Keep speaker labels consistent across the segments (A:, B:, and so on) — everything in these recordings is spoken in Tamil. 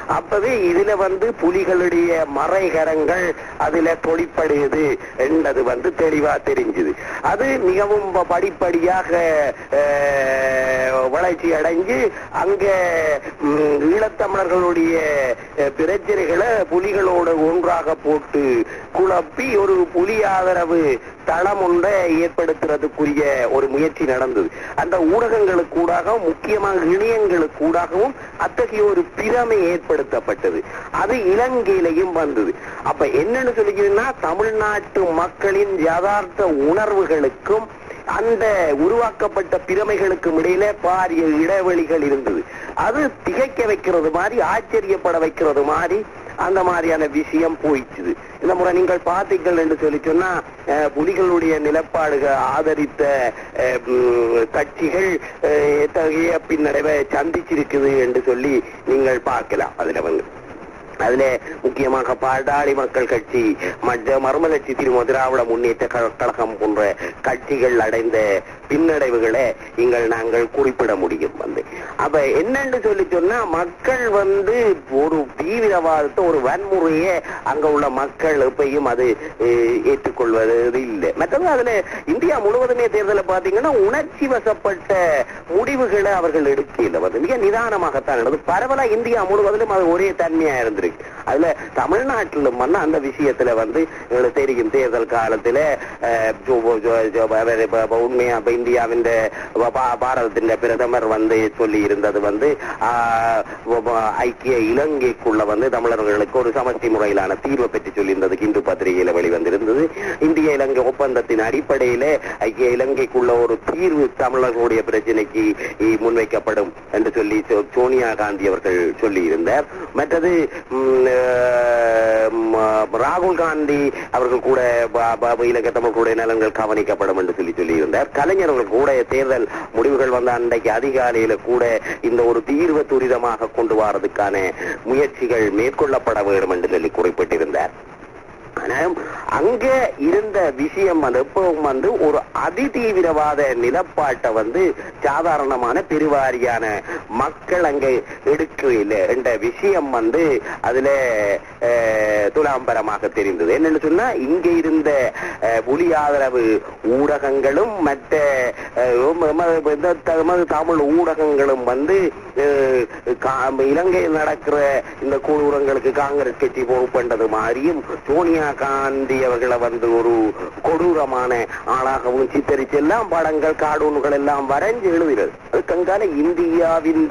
A: அப்பவே இதுல வந்து புலிகளுடைய மறைகரங்கள் அதுல தொழிற்படுகிறது என்றது வந்து தெளிவா தெரிஞ்சுது அது மிகவும் ப- படிப்படியாக அஹ், வளர்ச்சி அடைஞ்சு அங்க ம், ஈழத்தமிழர்களுடைய அஹ், பிரச்சனைகளை புலிகளோடு ஒன்றாக போட்டு குழப்பி ஒரு புலி ஆதரவு தளம் ஒன்றை ஏற்படுத்துறதுக்குரிய ஒரு முயற்சி நடந்தது அந்த ஊடகங்களுக்கு ஊடாகவும் முக்கியமாக இணையங்களுக்கு ஊடாகவும் அத்தகைய ஒரு பிரமை ஏற்படுத்தப்பட்டது அது இலங்கையிலையும் வந்தது அப்ப என்னன்னு சொல்லிக்கிறீங்கன்னா தமிழ்நாட்டு மக்களின் யதார்த்த உணர்வுகளுக்கும் அந்த உருவாக்கப்பட்ட பிரமைகளுக்கும் இடையில பாரிய இடைவெளிகள் இருந்தது அது திகைக்க வைக்கிறது மாதிரி ஆச்சரியப்பட வைக்கிறது மாதிரி அந்த மாதிரியான விஷயம் போயிடுச்சு இந்த முறை நீங்கள் பார்த்தீர்கள் என்று சொல்லி சொன்னா அஹ், புலிகளுடைய நிலப்பாடுகள் ஆதரித்த அஹ், ம், கட்சிகள் அஹ், எத்தகைய பின்னடைவை சந்திச்சிருக்குது என்று சொல்லி நீங்கள் பார்க்கலாம் அதுல வந்து அதுல முக்கியமாக பாட்டாளி மக்கள் கட்சி மற்ற மர்மலட்சி திரும்ப திராவிட முன்னேற்ற கழ- கழகம் போன்ற கட்சிகள் அடைந்த பின்னடைவுகளை இங்கள் நாங்கள் குறிப்பிட முடியும் வந்து அப்ப என்னன்னு சொல்லி சொன்னா மக்கள் வந்து ஒரு தீவிரவாதத்தை ஒரு வன்முறையை அங்க உள்ள மக்கள் எப்பயும் அது அஹ், ஏற்றுக்கொள்வது இல்லை மற்றது அதுல இந்தியா முழுவதுமே தேர்தலை பாத்தீங்கன்னா உணர்ச்சி வசப்பட்ட முடிவுகளை அவர்கள் எடுக்கல வந்து மிக நிதானமாகத்தான் நடந்தது பரவலா இந்தியா முழுவதிலும் அது ஒரே தன்மையா இருந்திருக்கு அதுல தமிழ்நாட்டிலும் வந்து அந்த விஷயத்துல வந்து எங்களுக்கு தெரியும் தேர்தல் காலத்துல அஹ், ஜோ- ஜோ- ஜோ- அவர் இப்ப- இப்ப உண்மையா இப்ப இந்தியாவின் பா- பாரதத்தின் பிரதமர் வந்து சொல்லி இருந்தது வந்து ஆஹ், வ- ஐக்கிய இலங்கைக்குள்ள வந்து தமிழர்களுக்கு ஒரு சமஷ்டி முறையிலான தீர்வை பற்றி சொல்லியிருந்தது இந்து பத்திரிகையில வெளிவந்திருந்தது இந்திய இலங்கை ஒப்பந்தத்தின் அடிப்படையில ஐக்கிய இலங்கைக்குள்ள ஒரு தீர்வு தமிழர்களுடைய பிரச்சனைக்கு இ- முன்வைக்கப்படும் என்று சொல்லி சோ- சோனியா காந்தி அவர்கள் சொல்லி இருந்தார் மற்றது ம், அஹ், ம- ராகுல் காந்தி அவர்கள் கூட ப- ப- இலங்கை தமிழர்களுடைய நலன்கள் கவனிக்கப்படும் என்று சொல்லி சொல்லி இருந்தார் கலைஞர் அவர்கள் கூட தேர்தல் முடிவுகள் வந்த அன்றைக்கு அதிகாலையில கூட இந்த ஒரு தீர்வு துரிதமாக கொண்டு வரதுக்கான முயற்சிகள் மேற்கொள்ளப்பட வேண்டும் என்று சொல்லி குறிப்பிட்டிருந்தார் ஆனால் அங்க இருந்த விஷயம் வந்து எப்பவும் வந்து ஒரு அதிதீவிரவாத நிலப்பாட்டை வந்து சாதாரணமான பெருவாரியான மக்கள் அங்க எடுக்கவில்லை என்ற விஷயம் வந்து அதுல அஹ், துலாம்பரமாக தெரிந்தது என்னன்னு சொன்னா இங்க இருந்த அஹ், புலி ஆதரவு ஊடகங்களும் மற்ற அஹ், எம- எம- இந்த எமது தமிழ் ஊடகங்களும் வந்து அஹ், கா- இலங்கையில் நடக்கிற இந்த கொடூரங்களுக்கு காங்கிரஸ் கட்சி பொறுப்பண்டது மாதிரியும் சோனியா காந்தி அவர்களை வந்து ஒரு கொடூரமான ஆளாகவும் சித்தரிச்சு எல்லாம் படங்கள் கார்டூன்கள் எல்லாம் வரைஞ்சு எழுதுகிறது அதுக்கங்கால இந்தியாவின்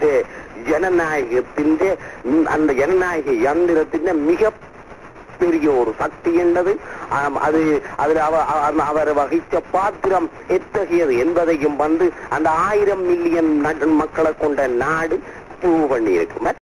A: ஜனநாயகத்தின் அந்த ஜனநாயக யந்திரத்தின் மிக பெரிய ஒரு சக்தி என்னது ஆம், அது அதில் அவ- அவ- அவர் வகித்த பாத்திரம் எத்தகையது என்பதையும் வந்து அந்த ஆயிரம் மில்லியன் மக்களை கொண்ட நாடு ப்ரூவ் பண்ணி இருக்கு